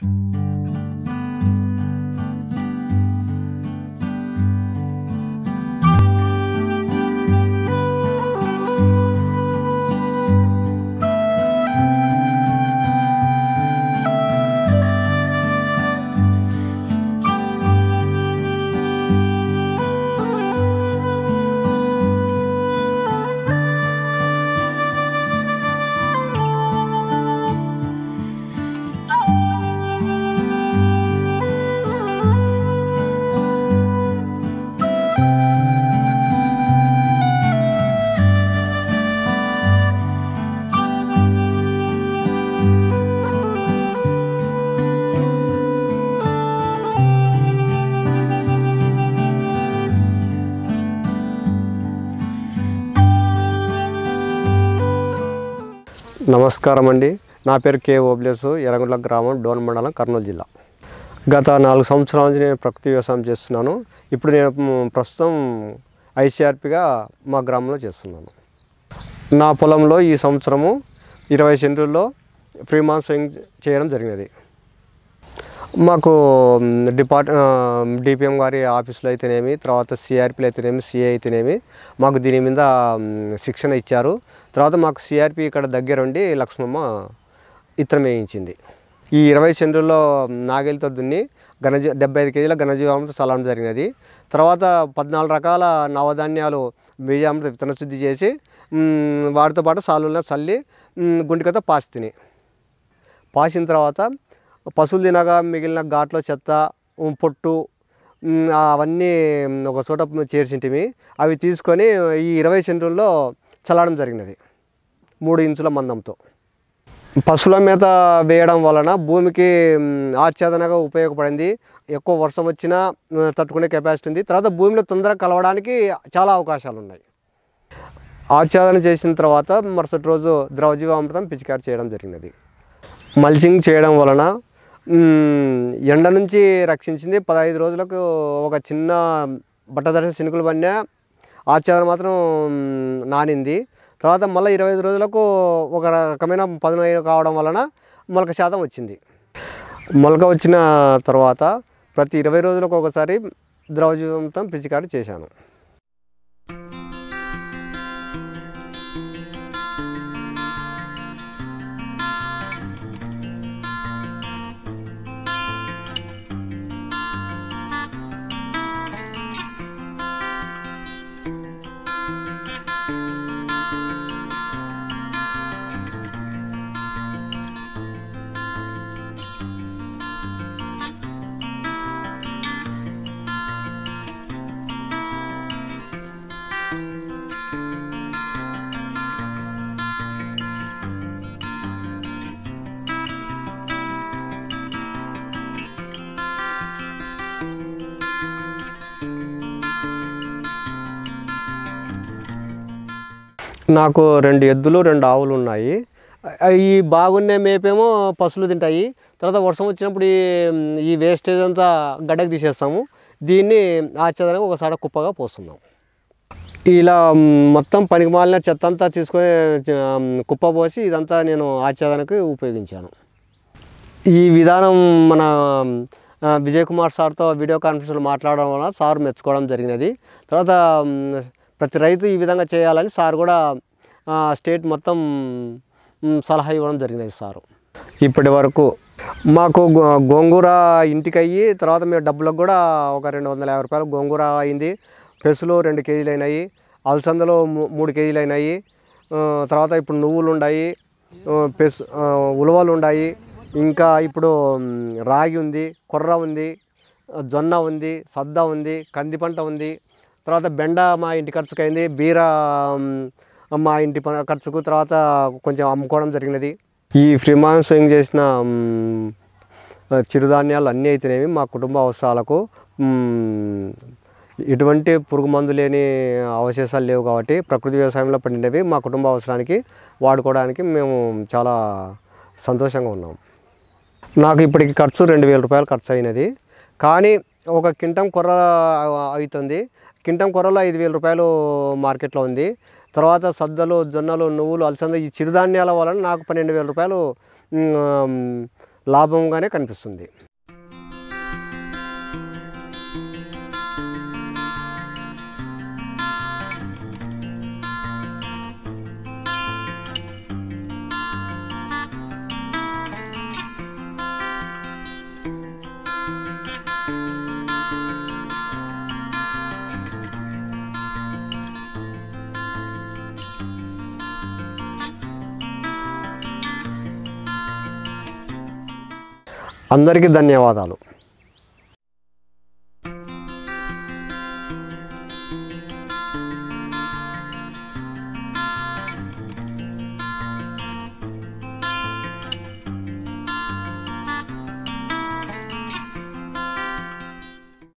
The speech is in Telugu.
నమస్కారం అండి నా పేరు కే ఓబ్లేసు ఎర్రగుంట్ల గ్రామం డోన్ మండలం కర్నూలు జిల్లా గత నాలుగు సంవత్సరాల నుంచి నేను ప్రకృతి వ్యవసాయం చేస్తున్నాను ఇప్పుడు నేను మ్, ప్రస్తుతం ఐసీఆర్పిగా మా గ్రామంలో చేస్తున్నాను నా పొలంలో ఈ సంవత్సరము ఇరవై సెంటుల్లో ఫ్రీ మాన్సింగ్ చేయడం జరిగినది మాకు మ్, డిపార్ట్ ఆ, డిపిఎం గారి ఆఫీసులో అయితేనేమి తర్వాత సిఆర్పీలు అయితేనేమి సిఏ అయితేనేమి మాకు దీని మీద మ్, శిక్షణ ఇచ్చారు తర్వాత మాకు సిఆర్పి ఇక్కడ దగ్గరుండి లక్ష్మమ్మ ఇత్తనం వేయించింది ఈ ఇరవై సెంటుల్లో నాగేలతో దున్ని ఘనజీ డెబ్బై ఐదు కేజీల ఘనజీవామృతం చల్లడం జరిగినది తర్వాత పద్నాలుగు రకాల నవధాన్యాలు బీజామృత విత్తన శుద్ధి చేసి మ్, వాటితో పాటు సాలుల్లో చల్లి మ్, గుంటికతో పాసి తిని పాసిన తర్వాత పశువులు తినగా మిగిలిన ఘాట్లో చెత్త ఉమ్, పొట్టు ఉమ్, అవన్నీ ఉమ్, ఒక చోట చేర్చింటివి అవి తీసుకొని ఈ ఇరవై సెంటుల్లో చల్లడం జరిగినది మూడు ఇంచుల మందంతో పశువుల మేత వేయడం వలన భూమికి ఉమ్, ఆచ్ఛాదనగా ఉపయోగపడింది ఎక్కువ వర్షం వచ్చినా ఉమ్, తట్టుకునే కెపాసిటీ ఉంది తర్వాత భూమిలో తొందరగా కలవడానికి చాలా అవకాశాలు ఉన్నాయి ఆచ్ఛాదన చేసిన తర్వాత మరుసటి రోజు ద్రవజీవామృతం పిచికారి చేయడం జరిగినది మల్చింగ్ చేయడం వలన మ్, ఎండ నుంచి రక్షించింది పదహైదు రోజులకు ఒక చిన్న బట్టదర్శ శినుకులు పడినా ఆచ్ఛాదన మాత్రం మ్, నానింది తర్వాత మళ్ళీ ఇరవై ఐదు రోజులకు ఒక రకమైన పదును కావడం వలన మొలక శాతం వచ్చింది మొలక వచ్చిన తర్వాత ప్రతి ఇరవై రోజులకు ఒకసారి ద్రవజీవంతం పిచికారి చేశాను నాకు రెండు ఎద్దులు రెండు ఆవులు ఉన్నాయి అ- ఈ బాగున్నే మేపేమో పశువులు తింటాయి తర్వాత వర్షం వచ్చినప్పుడు ఈ ఈ వేస్టేజ్ అంతా గడ్డకు తీసేస్తాము దీన్ని ఆచ్ఛాదనగా ఒకసారి కుప్పగా పోస్తున్నాం ఇలా మ్, మొత్తం పనికి మాలిన చెత్త అంతా తీసుకొని ఆ, కుప్ప పోసి ఇదంతా నేను ఆచ్ఛాదనకు ఉపయోగించాను ఈ విధానం మన ఆ, విజయ్ కుమార్ సార్తో వీడియో కాన్ఫరెన్స్లో మాట్లాడడం వలన సార్ మెచ్చుకోవడం జరిగినది తర్వాత మ్, ప్రతి రైతు ఈ విధంగా చేయాలని సార్ కూడా ఆ, స్టేట్ మొత్తం మ్, సలహా ఇవ్వడం జరిగినది సారు ఇప్పటి వరకు మాకు గో- గోంగూర ఇంటికి అయ్యి తర్వాత మేము డబ్బులకు కూడా ఒక రెండు వందల యాభై రూపాయలు గోంగూర అయింది పెసులు రెండు కేజీలు అయినాయి అలసందలు మూ- మూడు కేజీలు అయినాయి ఆ, తర్వాత ఇప్పుడు నువ్వులు ఉన్నాయి ఆ, పెసు ఆ, ఉలవలు ఉన్నాయి ఇంకా ఇప్పుడు మ్, రాగి ఉంది కొర్ర ఉంది ఆ, జొన్న ఉంది సద్ద ఉంది కంది పంట ఉంది తర్వాత బెండ మా ఇంటి ఖర్చుకు అయింది బీర మ్, మా ఇంటి ప- ఖర్చుకు తర్వాత కొంచెం అమ్ముకోవడం జరిగినది ఈ ఫ్రీమాన్ స్వింగ్ చేసిన మ్, చిరుధాన్యాలు అన్నీ అయితేనేవి మా కుటుంబ అవసరాలకు మ్, ఎటువంటి పురుగు మందు లేని అవశేషాలు లేవు కాబట్టి ప్రకృతి వ్యవసాయంలో పండినవి మా కుటుంబ అవసరానికి వాడుకోవడానికి మేము చాలా సంతోషంగా ఉన్నాం నాకు ఇప్పటికి ఖర్చు రెండు వేల రూపాయలు ఖర్చు అయినది కానీ ఒక కింటం కొర్ర అవుతుంది కింటం కొర్రలో ఐదు వేల రూపాయలు మార్కెట్లో ఉంది తర్వాత సద్దలు జొన్నలు నువ్వులు అలసంద ఈ చిరుధాన్యాల వలన నాకు పన్నెండు వేల రూపాయలు మ్, లాభంగానే కనిపిస్తుంది అందరికీ ధన్యవాదాలు